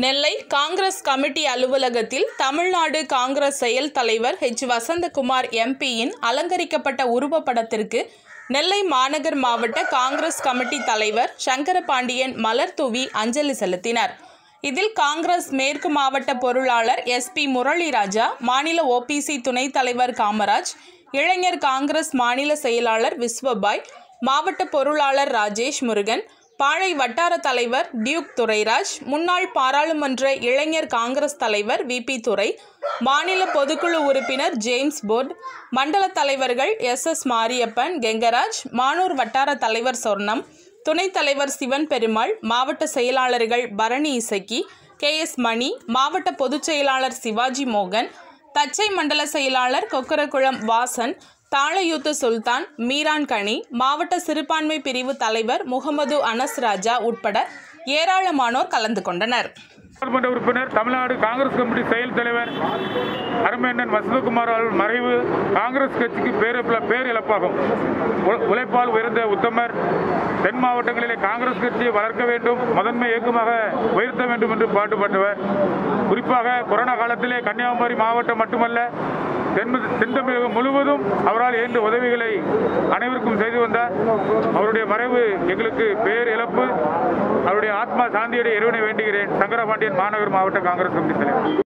நெல்லை Congress committee அலுவலகத்தில் தமிழ்நாடு காங்கிரஸ் செயல் தலைவர் ஹெச் வசந்தகுமார் எம்பியின் அலங்கரிக்கப்பட்ட உருவப்படத்திற்கு நெல்லை மாநகர் மாவட்ட காங்கிரஸ் கமிட்டி தலைவர் சங்கரபாண்டியன் மலர் தூவி அஞ்சலி செலுத்தினார் இதில் காங்கிரஸ் மேற்கு மாவட்ட பொருளாளர் எஸ்பி முரளிராஜா மாநில ஓபிசி துணைத் தலைவர் காமராஜ் இளைஞர் காங்கிரஸ் மாநில செயலாளர் விஸ்வபாய் மாவட்ட பொருளாளர் ராஜேஷ் முருகன் பாழை வட்டார தலைவர் டியூக் துரைராஜ் முன்னாள் பாராளுமன்ற இளைஞர் காங்கிரஸ் தலைவர் விபி துரை மாநில பொதுக்குழு உறுப்பினர் ஜேம்ஸ் போர்ட் மண்டல தலைவர்கள் எஸ் எஸ் மாரியப்பன் கெங்கராஜ் மானூர் வட்டார தலைவர் சொர்ணம் துணைத் தலைவர் சிவன் பெருமாள் மாவட்ட செயலாளர்கள் பரணி இசக்கி கே எஸ் மணி மாவட்ட பொதுச் செயலாளர் சிவாஜி மோகன் தச்சை மண்டல செயலாளர் கொக்கரகுளம் வாசன் தாளையூத்து சுல்தான் மீரான் கனி மாவட்ட சிறுபான்மை பிரிவு தலைவர் முகமது அனஸ் ராஜா உட்பட ஏராளமானோர் கலந்து கொண்டனர் நாடாளுமன்ற உறுப்பினர் தமிழ்நாடு காங்கிரஸ் கமிட்டி செயல் தலைவர் அருமையண்ணன் வசந்தகுமார் அவர்கள் மறைவு காங்கிரஸ் கட்சிக்கு பேரிழப்ப பேரிழப்பாகும் உ- உழைப்பால் உயர்ந்த உத்தமர் தென் மாவட்டங்களிலே காங்கிரஸ் கட்சியை வளர்க்க வேண்டும் முதன்மை இயக்கமாக உயர்த்த வேண்டும் என்று பாடுபட்டவர் குறிப்பாக கொரோனா காலத்திலே கன்னியாகுமரி மாவட்டம் மட்டுமல்ல தென் தென் தமிழகம் முழுவதும் அவரால் இயன்ற உதவிகளை அனைவருக்கும் செய்து வந்தார் அவருடைய மறைவு எங்களுக்கு பேர் இழப்பு அவருடைய ஆத்மா சாந்தியடைய இறைவனை வேண்டுகிறேன் சங்கரபாண்டியன் மாநகர் மாவட்ட காங்கிரஸ் கமிட்டி தலைவர்